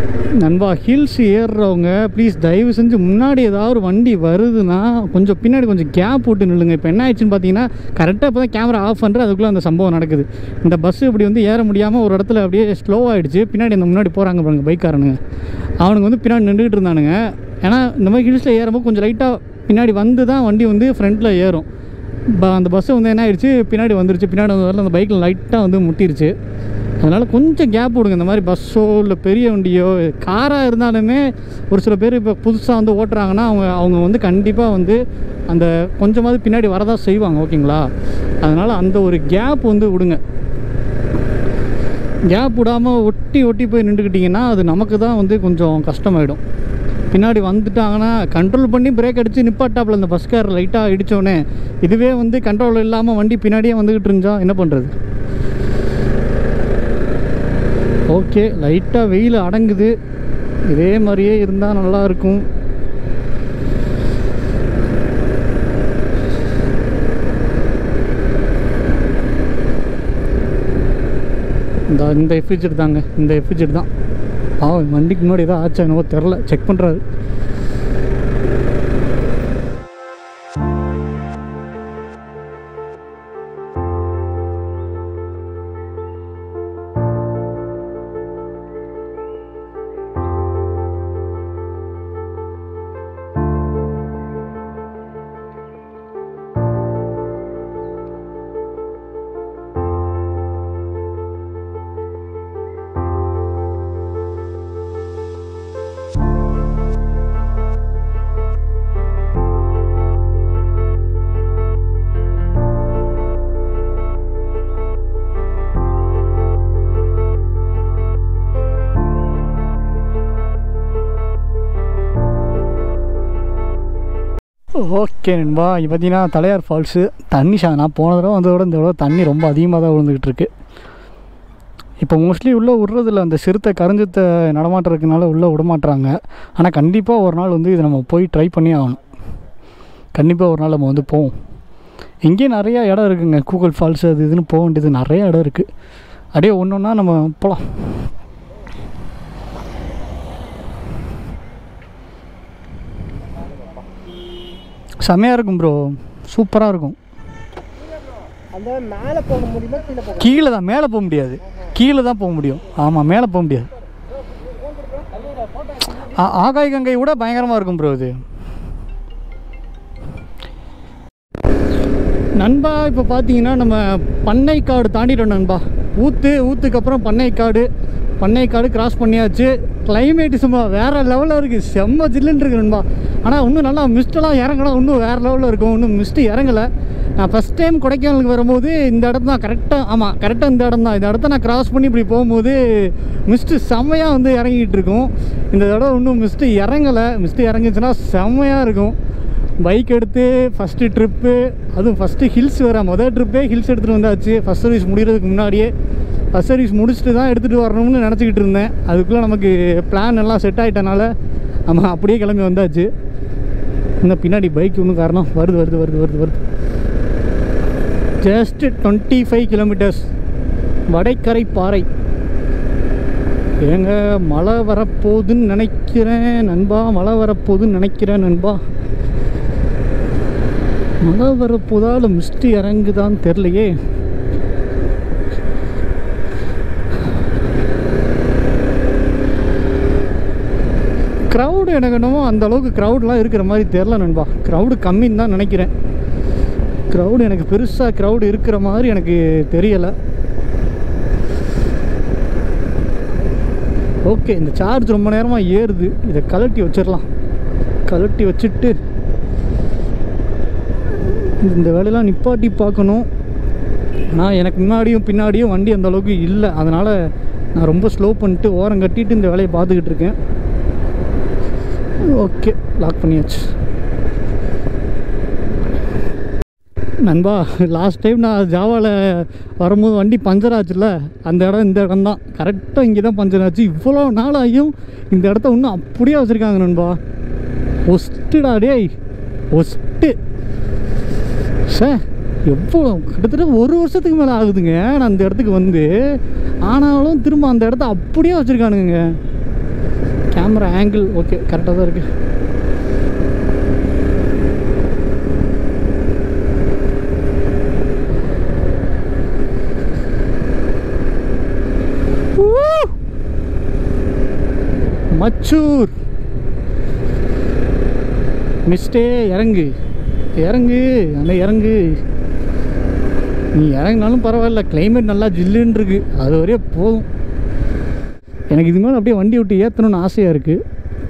நண்பா hills ஏறுறவங்க please தயவு செஞ்சு முன்னாடி ஏதாவது ஒரு வண்டி வருதுன்னா கொஞ்சம் பின்னாடி கொஞ்சம் கேப் விட்டு நில்லுங்க இப்போ என்ன ஆயிடுச்சுன்னு பார்த்தீங்கன்னா கரெக்டாக இப்போ தான் கேமரா ஆஃப் பண்ணுற அதுக்குள்ளே அந்த சம்பவம் நடக்குது இந்த பஸ் இப்படி வந்து ஏற முடியாமல் ஒரு இடத்துல அப்படியே ஸ்லோ ஆகிடுச்சு பின்னாடி அந்த முன்னாடி போகிறாங்க பாருங்க பைக்காரனுங்க அவனுங்க வந்து பின்னாடி நின்றுட்டு இருந்தானுங்க ஏன்னா இந்த மாதிரி ஹில்ஸில் ஏறும்போது கொஞ்சம் லைட்டாக பின்னாடி வந்து தான் வண்டி வந்து ஃப்ரண்ட்டில் ஏறும் ப- அந்த பஸ்ஸு வந்து என்ன ஆயிடுச்சு பின்னாடி வந்துருச்சு பின்னாடி வந்ததால அந்த பைக்கில் லைட்டாக வந்து முட்டிருச்சு அதனால் கொஞ்சம் கேப் விடுங்க இந்த மாதிரி பஸ்ஸோ இல்லை பெரிய வண்டியோ காராக இருந்தாலுமே ஒரு சில பேர் இப்போ புதுசாக வந்து ஓட்டுறாங்கன்னா அவங்க அவங்க வந்து கண்டிப்பாக வந்து அந்த கொஞ்சமாவது பின்னாடி வரதான் செய்வாங்க ஓகேங்களா அதனால் அந்த ஒரு கேப் வந்து விடுங்க கேப் விடாமல் ஒட்டி ஒட்டி போய் நின்றுக்கிட்டிங்கன்னா அது நமக்கு தான் வந்து கொஞ்சம் கஷ்டமாயிடும் பின்னாடி வந்துட்டாங்கன்னா கண்ட்ரோல் பண்ணி பிரேக் அடித்து நிப்பாட்டாப்புல இந்த பஸ்கார் லைட்டாக இடித்தோடனே இதுவே வந்து கண்ட்ரோல் இல்லாமல் வண்டி பின்னாடியே வந்துக்கிட்டு இருந்தா என்ன பண்ணுறது ஓகே லைட்டாக வெயில் அடங்குது இதே மாதிரியே இருந்தால் நல்லாயிருக்கும் இந்த இந்த எஃபிஜெட் தாங்க இந்த எஃபிஜெட் தான் ஆ வண்டிக்கு முன்னாடி ஏதோ ஆச்சா என்னவோ தெரில செக் பண்ணுறாரு ஓகே நண்பா இப்போ பார்த்தீங்கன்னா தலையார் ஃபால்ஸு தண்ணி ஷா நான் போன தடவை வந்ததோட இந்த தடவை தண்ணி ரொம்ப அதிகமாக தான் விழுந்துக்கிட்டு இருக்கு இப்போ மோஸ்ட்லி உள்ளே விட்றதில்ல அந்த சிறுத்தை கருஞ்சத்தை நடமாட்டம் இருக்கனால உள்ளே விடமாட்றாங்க ஆனால் கண்டிப்பாக ஒரு நாள் வந்து இதை நம்ம போய் ட்ரை பண்ணி ஆகணும் கண்டிப்பாக ஒரு நாள் நம்ம வந்து போவோம் இங்கேயும் நிறையா இடம் இருக்குங்க கூகுள் ஃபால்ஸ் அது இதுன்னு போக வேண்டியது நிறைய இடம் இருக்குது அப்படியே ஒன்று ஒன்றா நம்ம போகலாம் செமையாக இருக்கும் ப்ரோ சூப்பராக இருக்கும் அந்த மேலே போக முடியுமா கீழே போக கீழே தான் மேலே போக முடியாது கீழே தான் போக முடியும் ஆமாம் மேலே போக முடியாது ஆ- ஆகாய் கங்கை விட பயங்கரமாக இருக்கும் ப்ரோ இது நண்பா இப்போ பார்த்தீங்கன்னா நம்ம பண்ணைக்காடு தாண்டிட்டோம் நண்பா ஊத்து ஊத்துக்கு அப்புறம் பண்ணைக்காடு பண்ணைக்காடு கிராஸ் பண்ணியாச்சு கிளைமேட் சும்மா வேறு லெவலில் இருக்குது செம்ம ஜில்லுன்னு இருக்கு நண்பா ஆனால் இன்னும் நல்லா மிஸ்டெல்லாம் இறங்கலாம் இன்னும் வேறு லெவலில் இருக்கும் இன்னும் மிஸ்ட்டு இறங்கலை நான் ஃபஸ்ட் டைம் கொடைக்கானலுக்கு வரும்போது இந்த இடம் தான் கரெக்டாக ஆமாம் கரெக்டாக இந்த இடம் தான் இந்த இடத்த நான் கிராஸ் பண்ணி இப்படி போகும்போது மிஸ்ட்டு செம்மையாக வந்து இறங்கிட்டு இருக்கும் இந்த தடவை இன்னும் மிஸ்ட்டு இறங்கலை மிஸ்ட்டு இறங்குச்சுன்னா செம்மையாக இருக்கும் பைக் எடுத்து ஃபஸ்ட்டு ட்ரிப்பு அதுவும் ஃபஸ்ட்டு ஹில்ஸ் வேறு மொதல் ட்ரிப்பே ஹில்ஸ் எடுத்துகிட்டு வந்தாச்சு ஃபஸ்ட் சர்வீஸ் முடிகிறதுக்கு முன்னாடியே ஃபஸ்ட் சர்வீஸ் முடிச்சுட்டு தான் எடுத்துகிட்டு வரணும்னு நினச்சிக்கிட்டு இருந்தேன் அதுக்குள்ளே நமக்கு பிளான் எல்லாம் செட் ஆகிட்டனால நம்ம அப்படியே கிளம்பி வந்தாச்சு இன்னும் பின்னாடி பைக் ஒன்றும் காரணம் வருது வருது வருது வருது வருது ஜஸ்ட் டுவெண்ட்டி ஃபைவ் கிலோமீட்டர்ஸ் வடைக்கரை பாறை ஏங்க மழை வரப்போகுதுன்னு நினைக்கிறேன் நண்பா மழை வரப்போகுதுன்னு நினைக்கிறேன் நண்பா மழை வரப்போதால் மிஸ்ட்டு இறங்குதான்னு தெரிலையே க்ரௌடு எனக்கு என்னமோ அந்த அளவுக்கு க்ரௌட்லாம் இருக்கிற மாதிரி தெரில நண்பா க்ரௌடு கம்மின்னு தான் நினைக்கிறேன் க்ரௌடு எனக்கு பெருசாக க்ரௌடு இருக்கிற மாதிரி எனக்கு தெரியலை ஓகே இந்த சார்ஜ் ரொம்ப நேரமாக ஏறுது இதை கழட்டி வச்சிடலாம் கழட்டி வச்சுட்டு இந்த வேலையெல்லாம் நிப்பாட்டி பார்க்கணும் ஆனால் எனக்கு முன்னாடியும் பின்னாடியும் வண்டி அந்த அளவுக்கு இல்லை அதனால் நான் ரொம்ப ஸ்லோ பண்ணிட்டு ஓரம் கட்டிட்டு இந்த வேலையை பார்த்துக்கிட்டு இருக்கேன் ஓகே லாக் பண்ணியாச்சு நண்பா லாஸ்ட் டைம் நான் ஜாவாவில் வரும்போது வண்டி பஞ்சர் ஆச்சுல்ல அந்த இடம் இந்த இடம் தான் கரெக்டாக இங்கே தான் பஞ்சர் ஆச்சு இவ்வளோ நாள் ஆகியும் இந்த இடத்த இன்னும் அப்படியே வச்சுருக்காங்க நண்பா ஒஸ்ட்டுடா டேய் ஒஸ்ட்டு சார் எவ்வளோ கிட்டத்தட்ட ஒரு வருஷத்துக்கு மேலே ஆகுதுங்க நான் அந்த இடத்துக்கு வந்து ஆனாலும் திரும்ப அந்த இடத்த அப்படியே வச்சுருக்கானுங்க கேமரா ஆங்கிள் ஓகே கரெக்டாக தான் இருக்குது மச்சூர் மிஸ்டே இறங்கு இறங்கு அந்த இறங்கு நீ இறங்கினாலும் பரவாயில்ல கிளைமேட் நல்லா ஜில்லுன்னு இருக்கு அது வரையே போதும் எனக்கு இது மேலே அப்படியே வண்டி விட்டு ஏற்றணும்னு ஆசையாக இருக்குது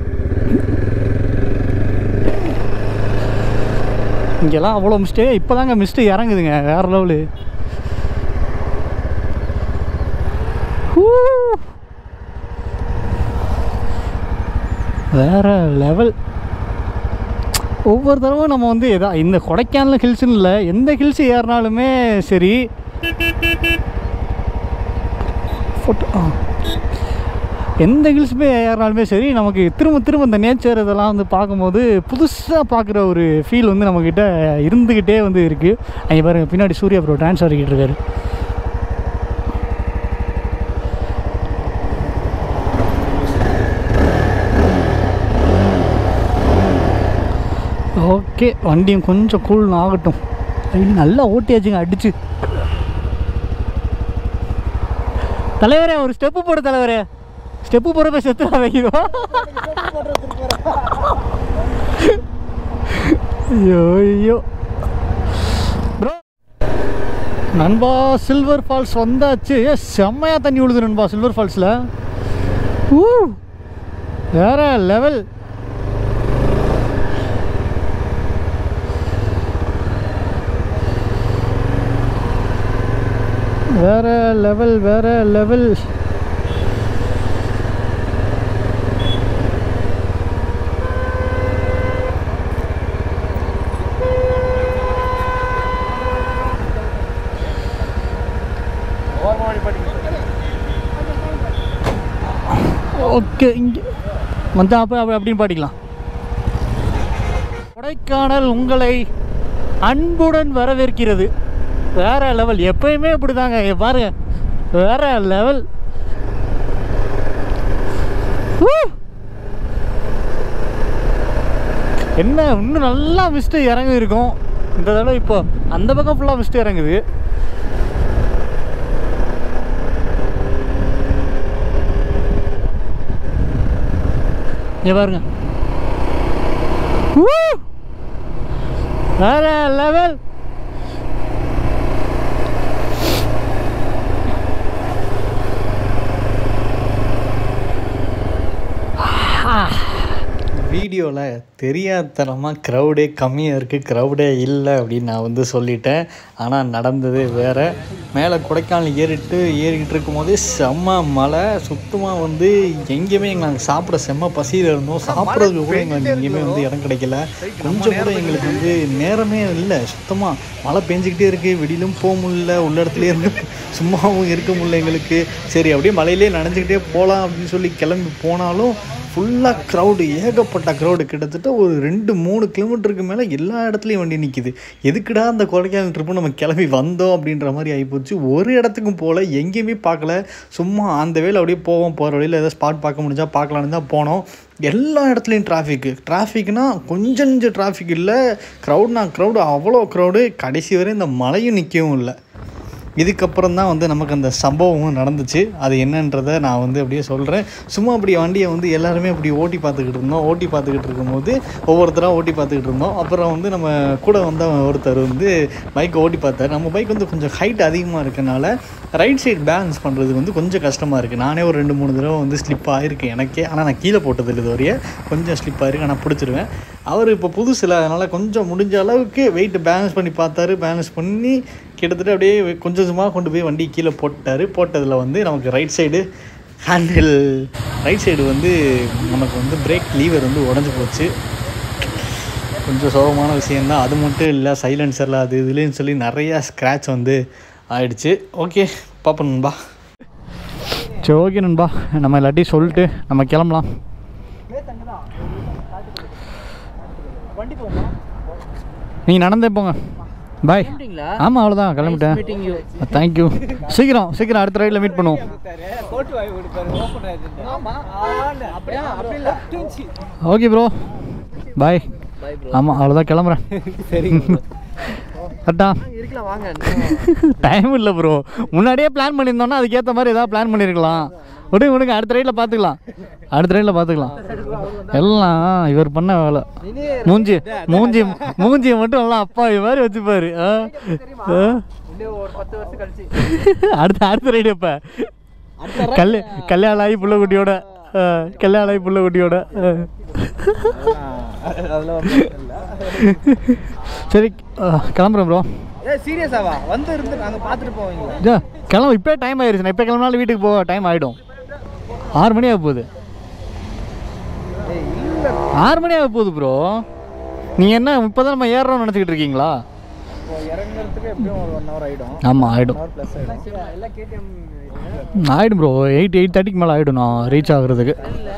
இங்கெல்லாம் அவ்வளோ மிஸ்டே இப்போ தாங்க மிஸ்ட்டு இறங்குதுங்க வேறு லெவலு வேற லெவல் ஒவ்வொரு தடவை நம்ம வந்து எதா இந்த கொடைக்கானல் ஹில்ஸ்னு இல்லை எந்த ஹில்ஸ் ஏறினாலுமே சரி Photo- ஆ. எந்த ஹில்ஸுமே ஏறினாலுமே சரி நமக்கு திரும்ப திரும்ப இந்த நேச்சர் இதெல்லாம் வந்து பார்க்கும்போது புதுசாக பார்க்குற ஒரு ஃபீல் வந்து நம்மக்கிட்ட இருந்துக்கிட்டே வந்து இருக்குது அங்கே பாருங்க பின்னாடி சூர்யா ப்ரோ டான்ஸ் ஆடிக்கிட்டு இருக்காரு ஓகே வண்டியும் கொஞ்சம் கூல் ஆகட்டும் ஐய், நல்லா ஓட்டியாச்சுங்க அடிச்சு தலைவரே ஒரு ஸ்டெப்பு போடு தலைவரே ஸ்டெப்பு போடுறப்ப செத்து வைக்கிறோம் ஐயோ ஐயோ ப்ரோ நண்பா சில்வர் ஃபால்ஸ் வந்தாச்சு ஏ செம்மையாக தண்ணி விழுது நண்பா சில்வர் ஃபால்ஸில் ஊ வேற லெவல் வேற லெவல் வேற லெவல் ஓகே இங்கே வந்தா அப்போ அப்படி அப்படின்னு பாடிக்கலாம் கொடைக்கானல் உங்களை அன்புடன் வரவேற்கிறது வேற லெவல் எப்பயுமே இப்படி தாங்க பாருங்க வேற லெவல் என்ன இன்னும் நல்லா மிஸ்ட்டு இறங்கி இருக்கும் இந்த தடவை இப்போ அந்த பக்கம் ஃபுல்லாக மிஸ்ட்டு இறங்குது இங்க பாருங்க Woo! வேற லெவல் வீடியோவில் தெரியாதனமாக க்ரௌடே கம்மியாக இருக்குது க்ரௌடே இல்லை அப்படின்னு நான் வந்து சொல்லிட்டேன் ஆனால் நடந்தது வேறு மேலே கொடைக்கானல் ஏறிட்டு ஏறிக்கிட்டு இருக்கும்போதே செம்ம மழை சுத்தமாக வந்து எங்கேயுமே நாங்கள் சாப்பிட செம்ம பசியில் இருந்தோம் சாப்பிட்றதுக்கு கூட எங்களுக்கு எங்கேயுமே வந்து இடம் கிடைக்கல கொஞ்சம் கூட எங்களுக்கு வந்து நேரமே இல்லை சுத்தமாக மழை பெஞ்சிக்கிட்டே இருக்குது வெளியிலும் போக முடியல உள்ள இடத்துலயே இருந்து சும்மாவும் இருக்க முடியல எங்களுக்கு சரி அப்படியே மழையிலே நனைஞ்சிக்கிட்டே போகலாம் அப்படின்னு சொல்லி கிளம்பி போனாலும் ஃபுல்லாக க்ரௌடு ஏகப்பட்ட க்ரௌடு கிட்டத்தட்ட ஒரு ரெண்டு மூணு கிலோமீட்டருக்கு மேலே எல்லா இடத்துலையும் வண்டி நிற்கிது எதுக்குடா அந்த கொடைக்கானல் ட்ரிப்பு நம்ம கிளம்பி வந்தோம் அப்படின்ற மாதிரி ஆகிப்போச்சு ஒரு இடத்துக்கும் போகல எங்கேயுமே பார்க்கல சும்மா அந்த வேலை அப்படியே போவோம் போகிற வழியில் ஏதாவது ஸ்பாட் பார்க்க முடிஞ்சா பார்க்கலான்னு தான் போனோம் எல்லா இடத்துலையும் டிராஃபிக்கு டிராஃபிக்னா கொஞ்சம் கொஞ்சம் டிராஃபிக் இல்லை க்ரௌட்னா க்ரௌடு அவ்வளோ க்ரௌடு கடைசி வரை இந்த மழையும் நிற்கவும் இல்லை இதுக்கப்புறம் தான் வந்து நமக்கு அந்த சம்பவமும் நடந்துச்சு அது என்னன்றதை நான் வந்து அப்படியே சொல்கிறேன் சும்மா அப்படி வண்டியை வந்து எல்லாருமே அப்படி ஓட்டி பார்த்துக்கிட்டு இருந்தோம் ஓட்டி பார்த்துக்கிட்டு இருக்கும்போது ஒவ்வொருத்தராக ஓட்டி பார்த்துக்கிட்டு இருந்தோம் அப்புறம் வந்து நம்ம கூட வந்த ஒருத்தர் வந்து பைக்கை ஓட்டி பார்த்தாரு நம்ம பைக் வந்து கொஞ்சம் ஹைட் அதிகமாக இருக்கனால ரைட் சைடு பேலன்ஸ் பண்ணுறது வந்து கொஞ்சம் கஷ்டமாக இருக்குது நானே ஒரு ரெண்டு மூணு தடவை வந்து ஸ்லிப் ஆகிருக்கு எனக்கே ஆனால் நான் கீழே போட்டது இல்லை இதுவரையே கொஞ்சம் ஸ்லிப் ஆகிருக்கு ஆனால் பிடிச்சிருவேன் அவர் இப்போ புதுசில் அதனால் கொஞ்சம் முடிஞ்ச அளவுக்கு வெயிட் பேலன்ஸ் பண்ணி பார்த்தாரு பேலன்ஸ் பண்ணி கிட்டத்தட்ட அப்படியே கொஞ்சம் கொஞ்சமாக கொண்டு போய் வண்டி கீழே போட்டார் போட்டதில் வந்து நமக்கு right side handle right side வந்து நமக்கு வந்து பிரேக் லீவர் வந்து உடஞ்சி போச்சு கொஞ்சம் சோகமான விஷயந்தான் அது மட்டும் இல்லை சைலன்சரில் அது இதுலேன்னு சொல்லி நிறையா ஸ்க்ராட்ச் வந்து ஆயிடுச்சு ஓகே பார்ப்போம் நண்பா சரி ஓகே நண்பா நம்ம எல்லாத்தையும் சொல்லிட்டு நம்ம கிளம்பலாம் வண்டி போமா நீங்கள் நடந்தே போங்க பாய் கிளம்பிட்டீங்களா ஆமாம் அவ்வளோதான் கிளம்பிட்டேன் மீட்டிங் யூ தேங்க்யூ சீக்கிரம் சீக்கிரம் அடுத்த ரைடில் மீட் பண்ணுவோம் கோட்டு வாங்கி கொடுப்பாரு ஓப்பன் ஆயிடுச்சு ஆமா அப்படியே அப்படி இல்ல okay bro bye bye bro ஆமாம் அவ்வளோதான் கிளம்புறேன் சரிங்க கரெக்டா இருக்கலாம் வாங்க டைம் இல்லை ப்ரோ முன்னாடியே பிளான் பண்ணியிருந்தோம்னா அதுக்கேற்ற மாதிரி ஏதாவது பிளான் பண்ணியிருக்கலாம் விடுங்க விடுங்க அடுத்த ரைடில் பார்த்துக்கலாம் அடுத்த ரைடில் பார்த்துக்கலாம் எல்லாம் இவர் பண்ண வேலை மூஞ்சி மூஞ்சி மூஞ்சியை மட்டும் நல்லா அப்பா இது மாதிரி வச்சுப்பாரு ஆ ஆ. இன்னும் ஒரு பத்து வருஷம் கழிச்சு அடுத்த அடுத்த ரைடு இப்போ கல்ய கல்யாணம் ஆகி புள்ள குட்டியோட ஆ, கல்யாணம் ஆகி புள்ள குட்டியோட ஆ. அதெல்லாம் சரி ஆ, கிளம்புறேன் ப்ரோ ஏ சீரியஸாவா வந்து இருந்து நாங்க பார்த்துட்டு போவீங்களா இதோ கிளம்பு இப்போ டைம் ஆயிடுச்சு நான் இப்போ கிளம்பினாலும் வீட்டுக்கு போக டைம் ஆகிடும் ஆறு மணி ஆக போகுது ஏய் இல்ல ஆறு மணி ஆக போகுது ப்ரோ நீங்கள் என்ன இப்போ தான் நம்ம ஏறுறோம்னு நினச்சிக்கிட்டு இருக்கீங்களா இப்போ இறங்குறதுக்கு எப்படியும் ஒரு ஒன் ஹவர் ஆயிடும் ஆமாம் ஆகிடும் ஹவர் ப்ளஸ் ஆயிடும் எல்லாம் கேடிஎம் ஆகிடும் ப்ரோ எயிட் எயிட் தேர்ட்டிக்கு மேலே ஆகிடும் நான் ரீச் ஆகுறதுக்கு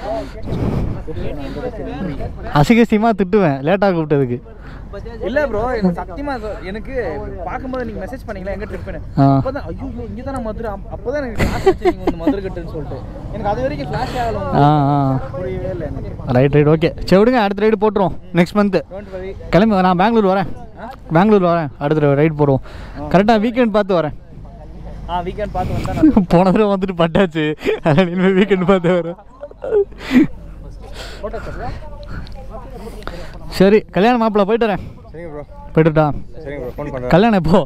அசிகசியமாக திட்டுவேன் லேட்டாக கூப்பிட்டதுக்கு இல்ல ப்ரோ எனக்கு சத்தியமா சொ- எனக்கு பார்க்கும்போது நீங்க மெசேஜ் பண்ணீங்களா எங்க ட்ரிப்னு ஆ. அப்பதான் ஐயோ இங்க தான் மதுரை அப்~ அப்பதான் எனக்கு ஃபிளாஷ் ஆச்சு நீங்க வந்து மதுரை கட்டுன்னு சொல்லிட்டு எனக்கு அது வரைக்கும் ஃபிளாஷ் ஆகல ஆ ஆ புரியவே இல்லை எனக்கு ரைட் ரைட் ஓகே சரி விடுங்க அடுத்த ரைடு போட்டுருவோம் நெக்ஸ்ட் மந்த்து டோன்ட் வரி கிளம்பி நான் பெங்களூர் வரேன் பெங்களூர் வரேன் அடுத்த ரைடு போடுவோம் கரெக்டாக வீக்கெண்ட் பார்த்து வரேன் ஆ வீக்கெண்ட் பார்த்து வந்தா நான் போன தடவை வந்துட்டு பட்டாச்சு அதனால் இனிமேல் வீக்கெண்ட் பார்த்து வரேன் போட்டோ சார் சரி கல்யாண மாப்பிள்ள போயிட்டு வரேன் சரிங்க ப்ரோ போயிட்டுட்டா சரிங்க ப்ரோ ஃபோன் பண்ணுறேன் கல்யாணம் எப்போ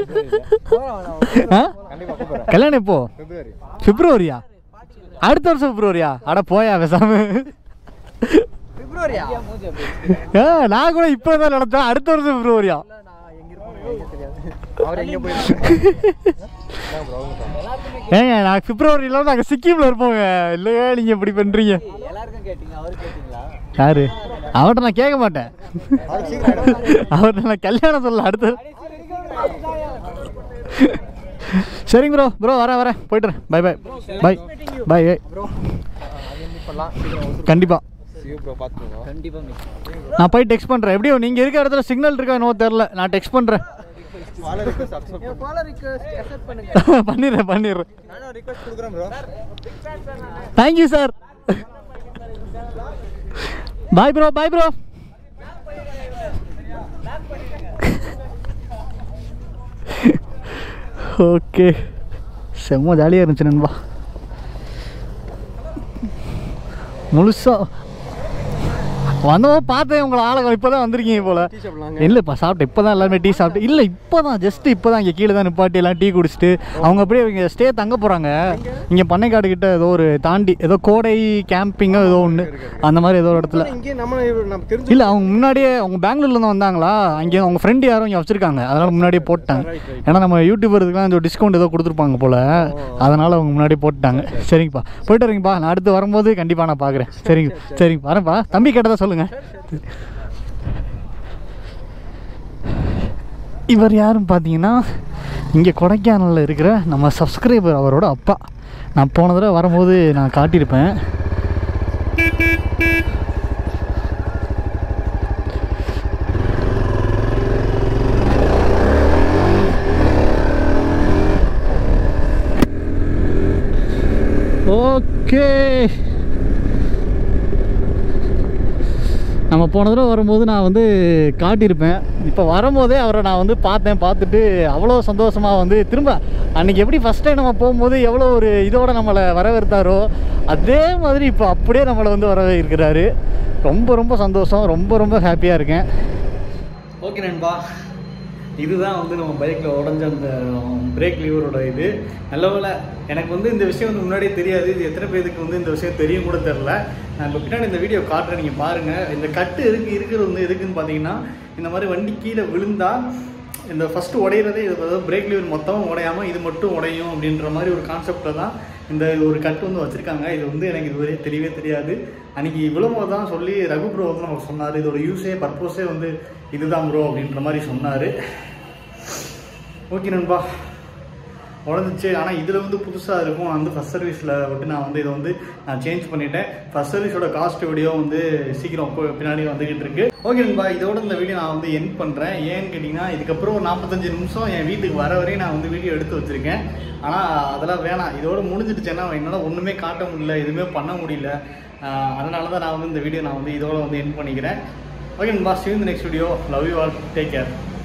ஆ கண்டிப்பாக கூப்பிட்றேன் கல்யாணம் எப்போ பிப்ரவரி பிப்ரவரியா அடுத்த வருஷம் பிப்ரவரியா அட போயா பேசாம பிப்ரவரியா ஆ நான் கூட இப்போ தான் நடத்தேன் அடுத்த வருஷம் பிப்ரவரியா அவர் எங்கே போயிருக்காரு ஏங்க நான் பிப்ரவரியில் நாங்கள் சிக்கிமில் இருப்போங்க இல்லையா நீங்கள் இப்படி பண்ணுறீங்க எல்லாருக்கும் கேட்டீங்க அவரு கேட்டீங்களா யாரு அவர்கிட்ட நான் கேட்க மாட்டேன் அவர்கிட்ட நான் கல்யாணம் சொல்ல அடுத்து சரிங்க ப்ரோ ப்ரோ வரேன் வரேன் போய்ட்டுறேன் bye bye bye bye bye பண்ணலாம் சீக்கிரம் கண்டிப்பாக சிவ ப்ரோ பார்த்துக்கோங்க கண்டிப்பா மிஸ் நான் போய் டெக்ஸ்ட் பண்ணுறேன் எப்படியும் நீங்கள் இருக்க இடத்துல சிக்னல் இருக்கா என்னவோ தெரில நான் டெக்ஸ்ட் பண்ணுறேன் follow request accept follow request accept பண்ணுங்க பண்ணிடுறேன் பண்ணிடுறேன் நானும் ரிக்வெஸ்ட் கொடுக்குறேன் bro thank you sir bye bro bye bro okay செம்ம ஜாலியாக இருந்துச்சு நண்பா முழுசா வந்தவோ பார்த்தேன் உங்களை ஆளுங்க இப்போ தான் வந்திருக்கீங்க போல டீ சாப்பிடலாங்க இல்லைப்பா சாப்பிட்டேன் இப்போ தான் எல்லாருமே டீ சாப்பிட்டு இல்லை இப்போ தான் ஜஸ்ட் இப்போ தான் இங்கே கீழே தான் நிப்பாட்டி எல்லாம் டீ குடிச்சிட்டு அவங்க அப்படியே இங்கே ஸ்டே தங்க போகிறாங்க இங்கே பண்ணைக்காடு கிட்ட ஏதோ ஒரு தாண்டி ஏதோ கோடை கேம்பிங்கோ ஏதோ ஒன்று அந்த மாதிரி ஏதோ ஒரு இடத்துல இங்கே நம்ம நம்ம தெரிஞ்சு இல்லை அவங்க முன்னாடியே அவங்க பெங்களூர்லேருந்து வந்தாங்களா அங்கே அவங்க ஃப்ரெண்டு யாரும் இங்கே வச்சுருக்காங்க அதனால் முன்னாடியே போட்டாங்க ஏன்னா நம்ம யூடியூபருக்குலாம் இந்த டிஸ்கவுண்ட் ஏதோ கொடுத்துருப்பாங்க போல் அதனால் அவங்க முன்னாடியே போட்டாங்க சரிங்கப்பா போயிட்டு வரீங்கப்பா நான் அடுத்து வரும்போது கண்டிப்பாக நான் பார்க்குறேன் சரிங்க சரிங்க வரேன்ப்பா தம்பி கேட்டதா சொல்லுங்கள் இவர் யாருன்னு பார்த்தீங்கன்னா இங்கே கொடைக்கானலில் இருக்கிற நம்ம சப்ஸ்கிரைபர் அவரோட அப்பா நான் போன தடவை வரும்போது நான் காட்டியிருப்பேன் ஓகே நம்ம போன தடவை வரும்போது நான் வந்து காட்டியிருப்பேன் இப்போ வரும்போதே அவரை நான் வந்து பார்த்தேன் பார்த்துட்டு அவ்வளோ சந்தோஷமாக வந்து திரும்ப அன்றைக்கி எப்படி ஃபஸ்ட் டைம் நம்ம போகும்போது எவ்வளோ ஒரு இதோட நம்மளை வரவேற்றாரோ அதே மாதிரி இப்போ அப்படியே நம்மளை வந்து வரவேற்கிறாரு ரொம்ப ரொம்ப சந்தோஷம் ரொம்ப ரொம்ப ஹாப்பியாக இருக்கேன் ஓகே நண்பா இதுதான் வந்து நம்ம பைக்கில் உடஞ்ச அந்த பிரேக் லீவரோட இது நல்ல வேளை எனக்கு வந்து இந்த விஷயம் வந்து முன்னாடியே தெரியாது இது எத்தனை பேருக்கு வந்து இந்த விஷயம் தெரியும் கூட தெரில நான் இப்போ பின்னாடி இந்த வீடியோ காட்டுறேன் நீங்கள் பாருங்கள் இந்த கட்டு இருக்கு இருக்கிறது வந்து எதுக்குன்னு பார்த்தீங்கன்னா இந்த மாதிரி வண்டி கீழே விழுந்தா இந்த ஃபஸ்ட்டு உடையிறதே இது அதாவது பிரேக் லீவர் மொத்தம் உடையாமல் இது மட்டும் உடையும் அப்படின்ற மாதிரி ஒரு கான்செப்டில் தான் இந்த ஒரு கட்டு வந்து வச்சுருக்காங்க இது வந்து எனக்கு இதுவரை தெரியவே தெரியாது அன்றைக்கி விழும்போது தான் சொல்லி ரகு ப்ரோ வந்து நமக்கு சொன்னார் இதோட யூஸே பர்பஸே வந்து இதுதான் ப்ரோ அப்படின்ற மாதிரி சொன்னார் ஓகே நண்பா உடஞ்சிச்சு ஆனால் இதில் வந்து புதுசாக இருக்கும் நான் வந்து ஃபஸ்ட் சர்வீஸில் விட்டு நான் வந்து இதை வந்து நான் சேஞ்ச் பண்ணிட்டேன் ஃபஸ்ட் சர்வீஸோட காஸ்ட் வீடியோ வந்து சீக்கிரம் போ- பின்னாடி வந்துகிட்டு இருக்கு ஓகே நண்பா இதோட இந்த வீடியோ நான் வந்து என் பண்ணுறேன் ஏன்னு கேட்டிங்கன்னா இதுக்கப்புறம் ஒரு நாற்பத்தஞ்சு நிமிஷம் என் வீட்டுக்கு வர வரையும் நான் வந்து வீடியோ எடுத்து வச்சுருக்கேன் ஆனால் அதெல்லாம் வேணாம் இதோட முடிஞ்சிடுச்சுன்னா என்னால் ஒன்றுமே காட்ட முடியல எதுவுமே பண்ண முடியல ஆஹ் அதனால தான் நான் வந்து இந்த வீடியோ நான் வந்து இதோட வந்து என் பண்ணிக்கிறேன் ஓகே நண்பா see you in the next video love you all take care